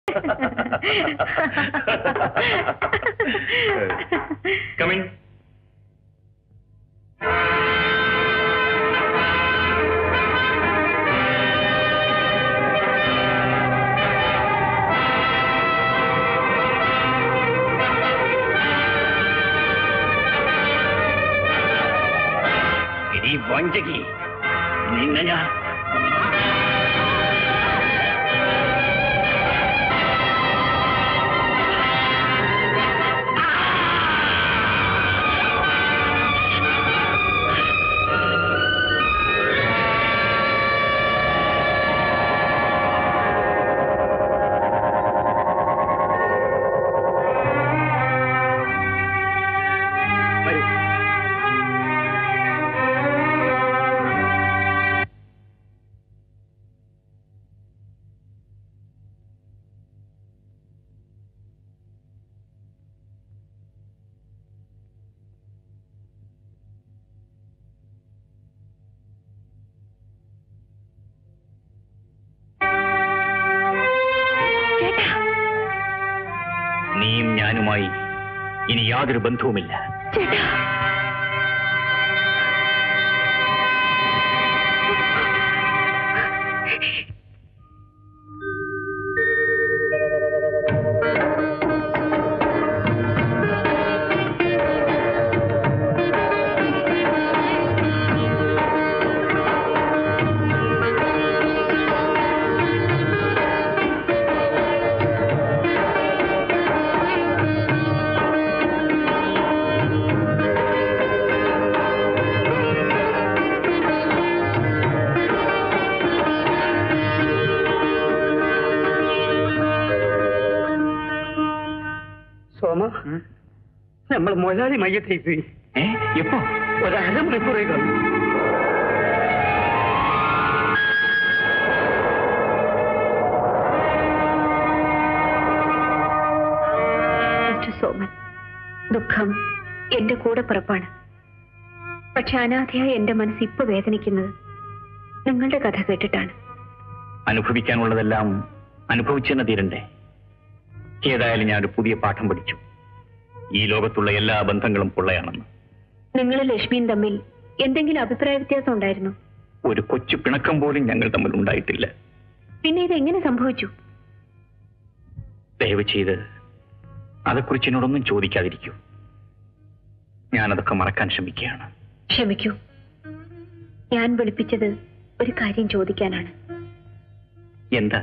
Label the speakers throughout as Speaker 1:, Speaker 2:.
Speaker 1: Come in ഇനി വഞ്ചകി നിന്നെ ഞാൻ വരൂ
Speaker 2: ചേട്ടാ
Speaker 1: നീയും ഞാനുമായി ഇനി യാതൊരു ബന്ധവുമില്ല
Speaker 2: ചേട്ടാ
Speaker 3: സോമ നമ്മൾ മൊഴാളി മയ്യത്തായി പോയി
Speaker 1: ഏ എപ്പോ
Speaker 3: ഒരു അരമണിക്കൂറേ കാണും
Speaker 2: മിസ്റ്റർ സോമൻ ദുഃഖം എന്റെ കൂടെ പിറപ്പാണ് പക്ഷെ അനാഥയായ എന്റെ മനസ്സ് ഇപ്പൊ വേദനിക്കുന്നത് നിങ്ങളുടെ കഥ കേട്ടിട്ടാണ്
Speaker 1: അനുഭവിക്കാനുള്ളതെല്ലാം അനുഭവിച്ചെന്ന് തീരണ്ടേ ഏതായാലും ഞാനൊരു പുതിയ പാഠം പഠിച്ചു ഈ ലോകത്തുള്ള എല്ലാ ബന്ധങ്ങളും പൊള്ളയാണെന്ന്
Speaker 2: നിങ്ങളും ലക്ഷ്മിയും തമ്മിൽ എന്തെങ്കിലും അഭിപ്രായ വ്യത്യാസം ഉണ്ടായിരുന്നു
Speaker 1: ഒരു കൊച്ചു പിണക്കം പോലും ഞങ്ങൾ തമ്മിൽ ഉണ്ടായിട്ടില്ല
Speaker 2: പിന്നെ ഇത് എങ്ങനെ സംഭവിച്ചു
Speaker 1: ദയവ് ചെയ്ത് അതേക്കുറിച്ച് എന്നോടൊന്നും ചോദിക്കാതിരിക്കൂ ഞാനതൊക്കെ മറക്കാൻ ശ്രമിക്കുകയാണ്
Speaker 2: ക്ഷമിക്കൂ ഞാൻ വിളിപ്പിച്ചത് ഒരു കാര്യം ചോദിക്കാനാണ്
Speaker 1: എന്താ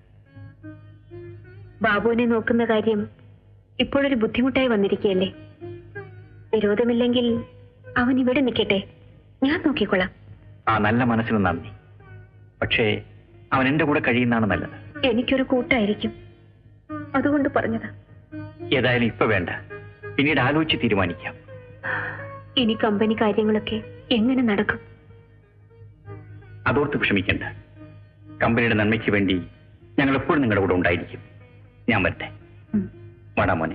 Speaker 2: ബാബുവിനെ നോക്കുന്ന കാര്യം ഇപ്പോഴൊരു ബുദ്ധിമുട്ടായി വന്നിരിക്കുകയല്ലേ വിരോധമില്ലെങ്കിൽ അവൻ ഇവിടെ നിൽക്കട്ടെ ഞാൻ നോക്കിക്കൊള്ളാം
Speaker 1: ആ നല്ല മനസ്സിന് നന്ദി പക്ഷേ അവൻ എന്റെ കൂടെ കഴിയുന്നതാണ് നല്ലത്
Speaker 2: എനിക്കൊരു കൂട്ടായിരിക്കും അതുകൊണ്ട് പറഞ്ഞതാ
Speaker 1: ഏതായാലും ഇപ്പൊ വേണ്ട പിന്നീട് ആലോചിച്ച് തീരുമാനിക്കാം
Speaker 2: ഇനി കമ്പനി കാര്യങ്ങളൊക്കെ എങ്ങനെ നടക്കും
Speaker 1: അതോർത്ത് വിഷമിക്കണ്ട കമ്പനിയുടെ നന്മയ്ക്ക് വേണ്ടി ഞങ്ങൾ എപ്പോഴും നിങ്ങളുടെ കൂടെ ഉണ്ടായിരിക്കും ഞാൻ വരട്ടെ
Speaker 2: ഉം.
Speaker 1: വാടാ മോനെ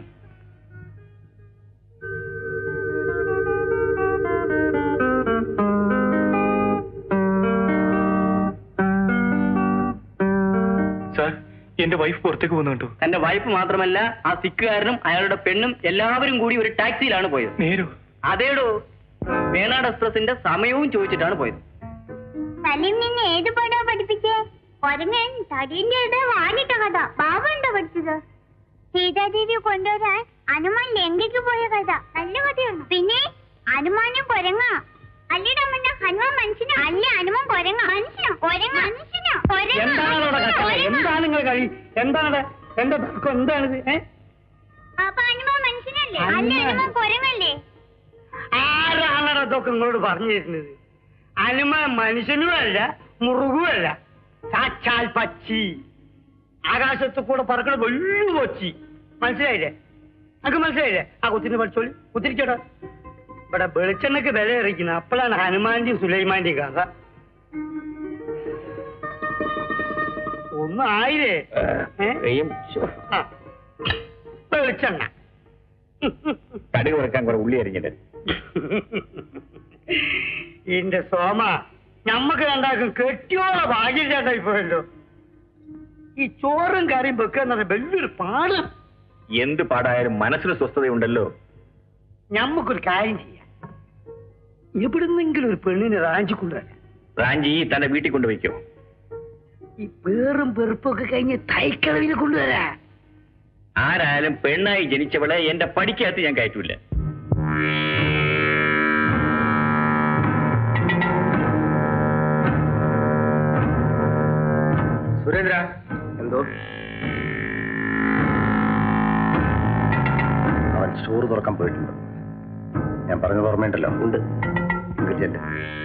Speaker 4: സാർ എന്റെ വൈഫ് പുറത്തേക്ക് പോകുന്നുണ്ടോ
Speaker 3: തന്റെ വൈഫ് മാത്രമല്ല ആ സിക്കുകാരനും അയാളുടെ പെണ്ണും എല്ലാവരും കൂടി ഒരു ടാക്സിയിലാണ് പോയത്
Speaker 4: നേരോ
Speaker 3: അതേടോ വേണാട് എക്സ്പ്രസിന്റെ സമയവും ചോദിച്ചിട്ടാണ് പോയത്
Speaker 5: സലീം നിന്നെ ഏത് പടം പഠിപ്പിച്ചേ കൊരങ്ങൻ തടിന്റെ ഇട വാങ്ങിട്ട കഥ ബാബുണ്ടോ പഠിച്ചത് സീതാദേവി കൊണ്ടുവരാൻ ഹനുമാൻ ലങ്കയ്ക്ക് പോയ കഥ നല്ല കഥയാണ് പിന്നെ ഹനുമാനും കൊരങ്ങ അല്ലിടമ്മന്റെ ഹനുമാൻ മനുഷ്യനോ അല്ല ഹനുമാൻ കൊരങ്ങ മനുഷ്യനോ കൊരങ്ങ മനുഷ്യനോ
Speaker 3: എന്താണ് അവിടെ കച്ചറ? എന്താണ് നിങ്ങൾ കഴി എന്താണ് എന്താ തർക്കം എന്താണിത് ഏ?
Speaker 5: അപ്പൊ ഹനുമാൻ മനുഷ്യനല്ലേ അല്ല
Speaker 3: ഹനുമാൻ.
Speaker 5: ഹനുമാൻ കൊരങ്ങല്ലേ
Speaker 3: ആരാണ് ഇതൊക്കെ നിങ്ങളോട് പറഞ്ഞു തരുന്നത് ഹനുമാൻ മനുഷ്യനുമല്ല മുറുകുമല്ല സാക്ഷാൽ പച്ചി ആകാശത്ത് കൂടെ പറക്കണ വലിയ കൊച്ചി മനസ്സിലായില്ലേ നമുക്ക് മനസ്സിലായില്ലേ ആ കുത്തിന് പഠിച്ചോളി കുത്തിരിക്കട്ടോ ഇവിടെ വെളിച്ചെണ്ണക്ക് വില ഇറക്കുന്നത് അപ്പോഴാണ് ഹനുമാന്റെയും സുലൈമാന്റെയും കഥ ഒന്നും ആയില്ലേ ഏ? ആ. വെളിച്ചെണ്ണ
Speaker 1: കടുക് കുറക്കാൻ കുറെ ഉള്ളി അരിഞ്ഞിട്ട്
Speaker 3: ഇന്റെ സോമ ഞമ്മക്ക് രണ്ടാക്കും കെട്ടിയോള ഭാഗ്യം ചേട്ടാ ഇപ്പോഴല്ലോ ഈ ചോറും കറിയും വെക്കുക എന്ന് പറഞ്ഞാൽ വലിയൊരു പാട്
Speaker 1: എന്ത് പാടായാലും മനസ്സിന് സ്വസ്ഥതയുണ്ടല്ലോ
Speaker 3: ഞമ്മക്കൊരു കാര്യം ചെയ്യാം എവിടുന്നെങ്കിലും ഒരു പെണ്ണിനെ റാഞ്ചി കൊണ്ടുവരാം
Speaker 1: റാഞ്ചി തന്റെ വീട്ടിൽ കൊണ്ടുവയ്ക്കോ
Speaker 3: ഈ പേറും പെറുപ്പൊക്കെ കഴിഞ്ഞ് തൈക്കളവിനെ കൊണ്ടുവരാ
Speaker 1: ആരായാലും പെണ്ണായി ജനിച്ചവളെ എന്റെ പഠിക്കകത്ത് ഞാൻ കയറ്റൂല
Speaker 6: സുരേന്ദ്ര എന്തോ അവൻ സ്റ്റോർ തുറക്കാൻ പോയിട്ടുണ്ട് ഞാൻ പറഞ്ഞത് ഓർമ്മയുണ്ടല്ലോ ഉണ്ട് ചെല്ല്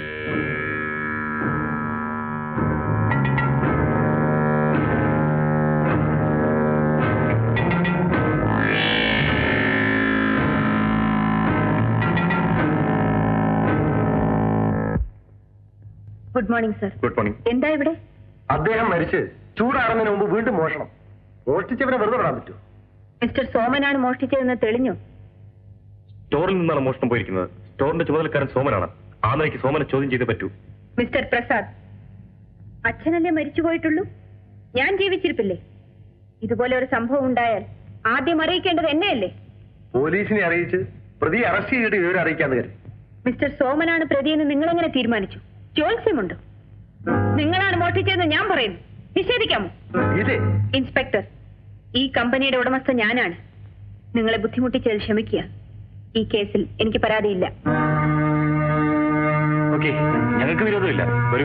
Speaker 2: good morning sir
Speaker 1: good morning
Speaker 2: എന്താ ഇവിടെ
Speaker 6: അദ്ദേഹം മരിച്ച് ചൂടാറുന്നതിന് മുമ്പ് വീണ്ടും മോഷണം മോഷ്ടിച്ചവനെ വെറുതെ വിടാൻ പറ്റൂ
Speaker 2: മിസ്റ്റർ സോമനാണ് മോഷ്ടിച്ചതെന്ന് തെളിഞ്ഞു
Speaker 4: സ്റ്റോറിൽ നിന്നാണ് മോഷണം പോയിരിക്കുന്നത് സ്റ്റോറിന്റെ ചുമതലക്കാരൻ സോമനാണ് ആ നിലയ്ക്ക് സോമനെ ചോദ്യം ചെയ്തേ പറ്റൂ
Speaker 2: മിസ്റ്റർ പ്രസാദ് അച്ഛനല്ലേ മരിച്ചുപോയിട്ടുള്ളൂ ഞാൻ ജീവിച്ചിരിപ്പില്ലേ ഇതുപോലെ ഒരു സംഭവം ഉണ്ടായാൽ ആദ്യം അറിയിക്കേണ്ടത് എന്നെയല്ലേ
Speaker 6: പോലീസിനെ അറിയിച്ച് പ്രതിയെ അറസ്റ്റ് ചെയ്തിട്ട് വിവരം അറിയിക്കാന്ന് കരുതി
Speaker 2: മിസ്റ്റർ സോമനാണ് പ്രതിയെന്ന് നിങ്ങളെങ്ങനെ തീരുമാനിച്ചു ചോത്സ്യമുണ്ടോ നിങ്ങളാണ് മോഷ്ടിച്ചതെന്ന് ഞാൻ പറയുന്നു നിഷേധിക്കാമോ
Speaker 6: ഇതേ
Speaker 2: ഇൻസ്പെക്ടർ ഈ കമ്പനിയുടെ ഉടമസ്ഥ ഞാനാണ് നിങ്ങളെ ബുദ്ധിമുട്ടിച്ചതിൽ ക്ഷമിക്കുക ഈ കേസിൽ എനിക്ക് പരാതിയില്ല
Speaker 4: ഓക്കെ ഞങ്ങൾക്ക് വിരോധമില്ല വരൂ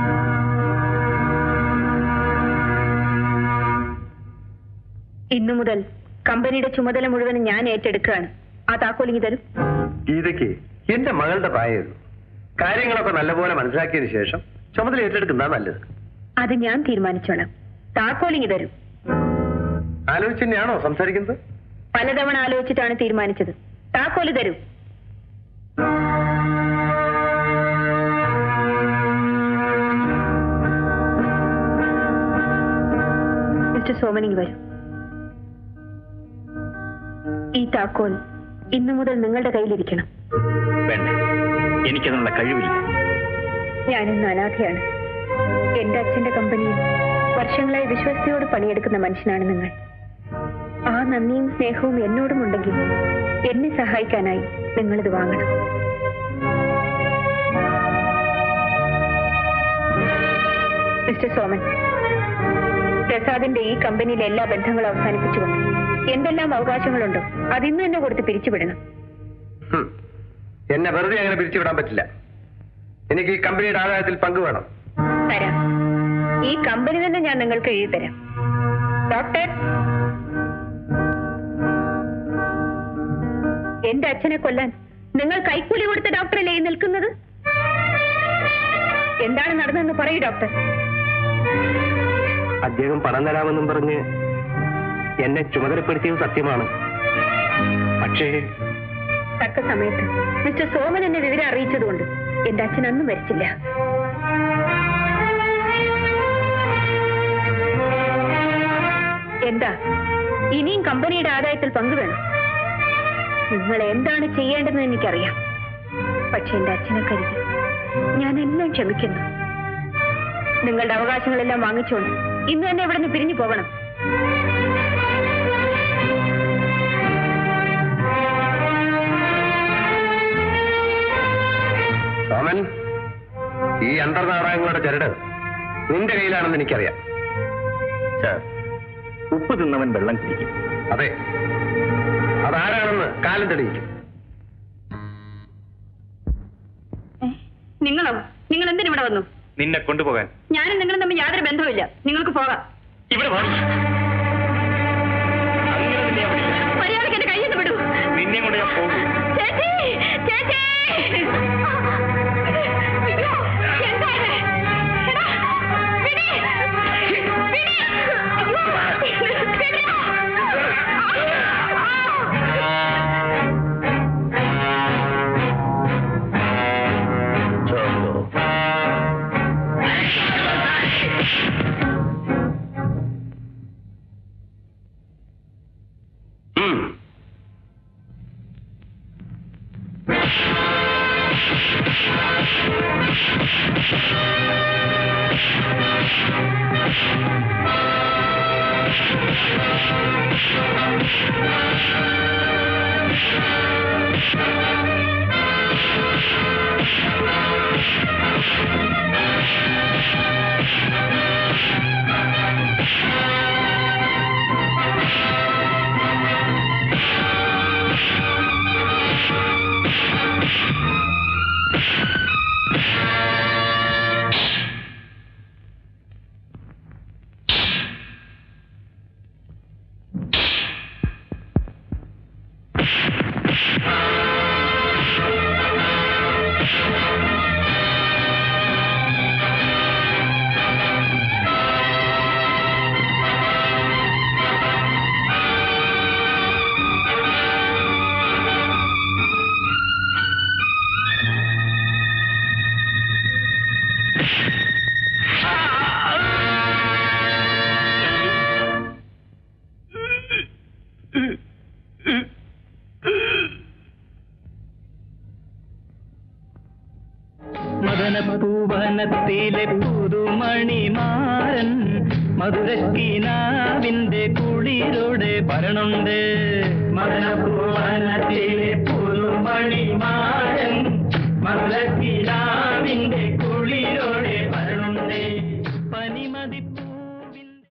Speaker 2: ഇന്നു മുതൽ കമ്പനിയുടെ ചുമതല മുഴുവനും ഞാൻ ഏറ്റെടുക്കുകയാണ് ആ താക്കോലിങ്ങി തരും
Speaker 6: ഗീതയ്ക്ക് എന്റെ മകളുടെ പ്രായമുള്ളൂ കാര്യങ്ങളൊക്കെ നല്ലപോലെ മനസ്സിലാക്കിയതിനു ശേഷം ചുമതല ഏറ്റെടുക്കുന്നതാ നല്ലത്
Speaker 2: അത് ഞാൻ തീരുമാനിച്ചോളാം താക്കോലിങ്ങി തരും
Speaker 6: ആലോചിച്ച് തന്നെയാണോ സംസാരിക്കുന്നത്
Speaker 2: പലതവണ ആലോചിച്ചിട്ടാണ് തീരുമാനിച്ചത് താക്കോല് തരും മിസ്റ്റർ സോമനിങ് വരൂ ഈ താക്കോൽ ഇന്നു മുതൽ നിങ്ങളുടെ കയ്യിലിരിക്കണം
Speaker 1: വേണ്ട എനിക്കതിനുള്ള കഴിവില്ല
Speaker 2: ഞാനിന്ന് അനാഥയാണ് എന്റെ അച്ഛന്റെ കമ്പനിയിൽ വർഷങ്ങളായി വിശ്വസ്തയോട് പണിയെടുക്കുന്ന മനുഷ്യനാണ് നിങ്ങൾ ആ നന്ദിയും സ്നേഹവും എന്നോടും ഉണ്ടെങ്കിൽ എന്നെ സഹായിക്കാനായി നിങ്ങളിത് വാങ്ങണം മിസ്റ്റർ സോമൻ പ്രസാദിന്റെ ഈ കമ്പനിയിലെ എല്ലാ ബന്ധങ്ങളും അവസാനിപ്പിച്ചുകൊണ്ട് എന്തെല്ലാം അവകാശങ്ങളുണ്ടോ അതിന്ന് തന്നെ കൊടുത്ത് പിരിച്ചുവിടണം
Speaker 6: ഹും. എന്നെ വെറുതെ അങ്ങനെ പിരിച്ചുവിടാൻ പറ്റില്ല എനിക്ക് ഈ കമ്പനിയുടെ ആദായത്തിൽ പങ്ക് വേണം
Speaker 2: തരാം ഈ കമ്പനി തന്നെ ഞാൻ നിങ്ങൾക്ക് എഴുതി തരാം ഡോക്ടർ എന്റെ അച്ഛനെ കൊല്ലാൻ നിങ്ങൾ കൈക്കൂലി കൊടുത്ത ഡോക്ടറല്ലേ ഈ നിൽക്കുന്നത് എന്താണ് നടന്നതെന്ന് പറയൂ ഡോക്ടർ
Speaker 6: അദ്ദേഹം പണം തരാമെന്നും പറഞ്ഞ് എന്നെ ചുമതലപ്പെടുത്തിയത് സത്യമാണ് പക്ഷേ
Speaker 2: തക്ക സമയത്ത് മിസ്റ്റർ സോമൻ എന്നെ വിവരം അറിയിച്ചതുകൊണ്ട് എന്റെ അച്ഛൻ അന്നും മരിച്ചില്ല എന്താ ഇനിയും കമ്പനിയുടെ ആദായത്തിൽ പങ്കുവേണം നിങ്ങൾ എന്താണ് ചെയ്യേണ്ടതെന്ന് എനിക്കറിയാം പക്ഷെ എന്റെ അച്ഛനെ കരുതി ഞാൻ എല്ലാം ക്ഷമിക്കുന്നു നിങ്ങളുടെ അവകാശങ്ങളെല്ലാം വാങ്ങിച്ചോണ്ട് ഇന്ന് തന്നെ ഇവിടെ നിന്ന് പിരിഞ്ഞു പോകണം
Speaker 6: സോമൻ ഈ അന്തർനാടകങ്ങളുടെ ചരട് നിന്റെ കയ്യിലാണെന്ന് എനിക്കറിയാം
Speaker 1: സാർ ഉപ്പ് തിന്നവൻ വെള്ളം കുടിക്കും
Speaker 6: അതെ അതാരാണെന്ന് കാലം തെളിയിക്കും
Speaker 2: നിങ്ങളോ നിങ്ങൾ എന്തിനിവിടെ വന്നു
Speaker 4: നിന്നെ കൊണ്ടുപോകാൻ
Speaker 2: ഞാനും നിങ്ങളും തമ്മിൽ യാതൊരു ബന്ധവുമില്ല നിങ്ങൾക്ക് പോകാം
Speaker 4: ഇവിടെ വാ. അങ്ങനെ നിന്നെ ഞാൻ വിടില്ല.
Speaker 2: മര്യാദയ്ക്ക് എന്റെ കയ്യിൽ നിന്ന് വിടൂ
Speaker 4: നിന്നെ കൊണ്ട് ഞാൻ പോകും
Speaker 2: ചേച്ചി ചേച്ചി അയ്യോ, എന്താ ഇത്? എടാ, വിടി, വിടി. അയ്യോ, വിടി.
Speaker 6: ആ
Speaker 7: മദനപൂവനത്തിലെ പുതുമണിമാരൻ മധുരക്കിനാവിന്റെ കുളിരോടെ ഭരണുണ്ട് മദനപൂവനത്തിലെ